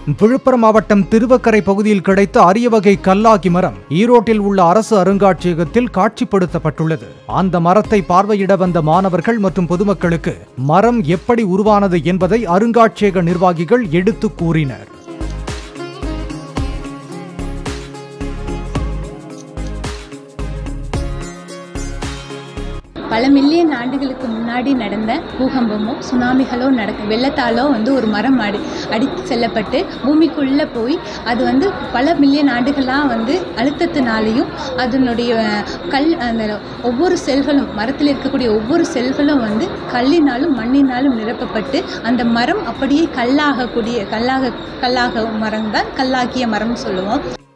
விழுப்புரம் மாவட்டம் திருவக்கரை பகுதியில் கிடைத்த அரிய வகை கல்லாகி மரம் ஈரோட்டில் உள்ள அரசு அருங்காட்சியகத்தில் காட்சிப்படுத்தப்பட்டுள்ளது அந்த மரத்தை பார்வையிட வந்த மாணவர்கள் மற்றும் பொதுமக்களுக்கு மரம் எப்படி உருவானது என்பதை அருங்காட்சியக நிர்வாகிகள் எடுத்து கூறினர் பல மில்லியன் ஆண்டுகளுக்கு முன்னாடி நடந்த பூகம்பமோ சுனாமிகளோ நடக்க வெள்ளத்தாலோ வந்து ஒரு மரம் அடி அடித்து செல்லப்பட்டு பூமிக்குள்ளே போய் அது வந்து பல மில்லியன் ஆண்டுகளாக வந்து அழுத்தத்தினாலையும் அதனுடைய கல் அந்த ஒவ்வொரு செல்களும் மரத்தில் இருக்கக்கூடிய ஒவ்வொரு செல்களும் வந்து கல்லினாலும் மண்ணினாலும் நிரப்பப்பட்டு அந்த மரம் அப்படியே கல்லாகக்கூடிய கல்லாக கல்லாக மரம் தான் கல்லாக்கிய மரம் சொல்லுவோம்